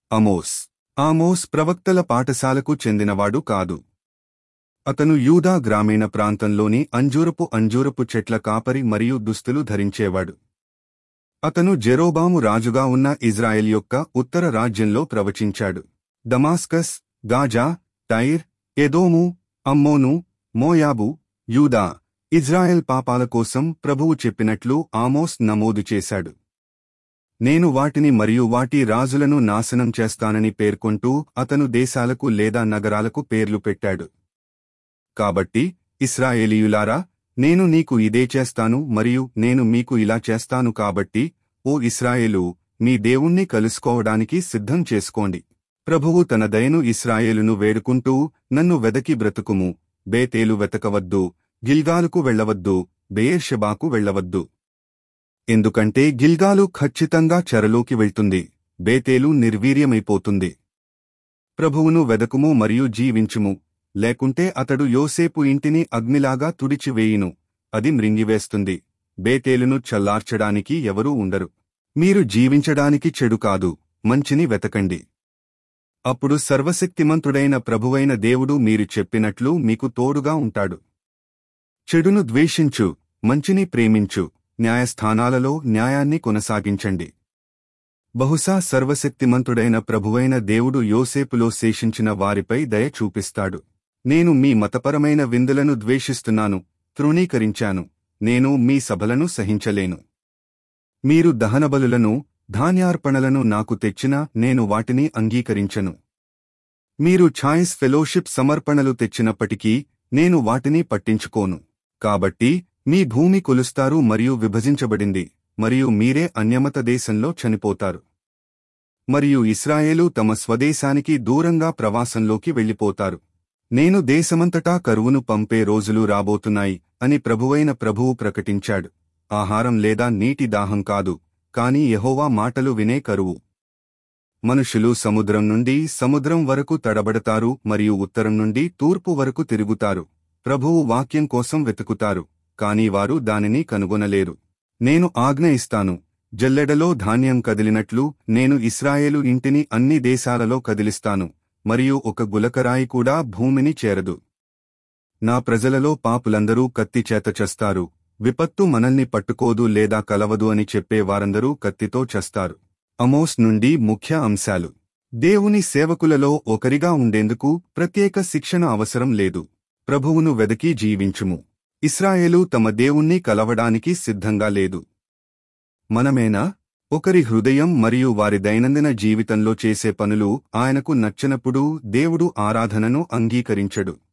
Amos Amos ప్రవక్తల పాఠశాలకు చెందినవాడు కాదు అతను యూదా గ్రామీణ ప్రాంతంలోని అంజూరపు అంజూరపు చెట్ల కాపరి మరియు దుస్తులు ధరించేవాడు అతను జెరోబాము రాజుగా ఉన్న ఇజ్రాయెల్ యొక్క ఉత్తర రాజ్యంలో ప్రవచించాడు దమాస్కస్ గాజా టైర్ ఎదోము అమ్మోను మోయాబు యూదా ఇజ్రాయెల్ పాపాల కోసం ప్రభువు చెప్పినట్లు ఆమోస్ నమోదు చేశాడు నేను వాటిని మరియు వాటి రాజులను నాశనం చేస్తానని పేర్కొంటూ అతను దేశాలకు లేదా నగరాలకు పేర్లు పెట్టాడు కాబట్టి ఇస్రాయేలీయులారా నేను నీకు ఇదే చేస్తాను మరియు నేను మీకు ఇలా చేస్తాను కాబట్టి ఓ ఇస్రాయేలు మీ దేవుణ్ణి కలుసుకోవడానికి సిద్ధం చేసుకోండి ప్రభువు తన దయను ఇస్రాయేలును వేడుకుంటూ నన్ను వెదకి బ్రతుకుము బేతేలు వెతకవద్దు గిల్గాలుకు వెళ్ళవద్దు బెయేర్షెబాకు వెళ్ళవద్దు ఎందుకంటే గిల్గాలు ఖచ్చితంగా చెరలోకి వెళ్తుంది బేతేలు నిర్వీర్యమైపోతుంది ప్రభువును వెదకుము మరియు జీవించుము లేకుంటే అతడు యోసేపు ఇంటిని అగ్నిలాగా తుడిచివేయును అది మృంగివేస్తుంది బేతేలును చల్లార్చడానికి ఎవరూ ఉండరు మీరు జీవించడానికి చెడు కాదు మంచిని వెతకండి అప్పుడు సర్వశక్తిమంతుడైన ప్రభువైన దేవుడు మీరు చెప్పినట్లు మీకు తోడుగా ఉంటాడు చెడును ద్వేషించు మంచిని ప్రేమించు న్యాయస్థానాలలో న్యాయాన్ని కొనసాగించండి బహుశా సర్వశక్తిమంతుడైన ప్రభువైన దేవుడు యోసేపులో శేషించిన వారిపై దయ చూపిస్తాడు నేను మీ మతపరమైన విందులను ద్వేషిస్తున్నాను తృణీకరించాను నేను మీ సభలను సహించలేను మీరు దహనబలులను ధాన్యార్పణలను నాకు తెచ్చినా నేను వాటిని అంగీకరించను మీరు ఛాయిస్ ఫెలోషిప్ సమర్పణలు తెచ్చినప్పటికీ నేను వాటిని పట్టించుకోను కాబట్టి మీ భూమి కొలుస్తారు మరియు విభజించబడింది మరియు మీరే అన్యమత దేశంలో చనిపోతారు మరియు ఇస్రాయేలు తమ స్వదేశానికి దూరంగా ప్రవాసంలోకి వెళ్ళిపోతారు నేను దేశమంతటా కరువును పంపే రోజులు రాబోతున్నాయి అని ప్రభువైన ప్రభువు ప్రకటించాడు ఆహారం లేదా నీటి దాహం కాదు కాని యెహోవా మాటలు వినే కరువు మనుషులు సముద్రం నుండి సముద్రం వరకు తడబడతారు మరియు ఉత్తరం నుండి తూర్పు వరకు తిరుగుతారు ప్రభువు వాక్యం కోసం వెతుకుతారు కాని వారు దానిని కనుగొనలేరు నేను ఆజ్ఞ ఇస్తాను జల్లెడలో ధాన్యం కదిలినట్లు నేను ఇస్రాయేలు ఇంటిని అన్ని దేశాలలో కదిలిస్తాను మరియు ఒక గులకరాయి కూడా భూమిని చేరదు నా ప్రజలలో పాపులందరూ కత్తి చేత చస్తారు విపత్తు మనల్ని పట్టుకోదు లేదా కలవదు అని చెప్పే వారందరూ కత్తితో చస్తారు అమోస్ నుండి ముఖ్య అంశాలు దేవుని సేవకులలో ఒకరిగా ఉండేందుకు ప్రత్యేక శిక్షణ అవసరం లేదు ప్రభువును వెదకి జీవించుము ఇస్రాయేలు తమ దేవుణ్ణి కలవడానికి సిద్ధంగా లేదు మనమేనా ఒకరి హృదయం మరియు వారి దైనందిన జీవితంలో చేసే పనులు ఆయనకు నచ్చనప్పుడు దేవుడు ఆరాధనను అంగీకరించడు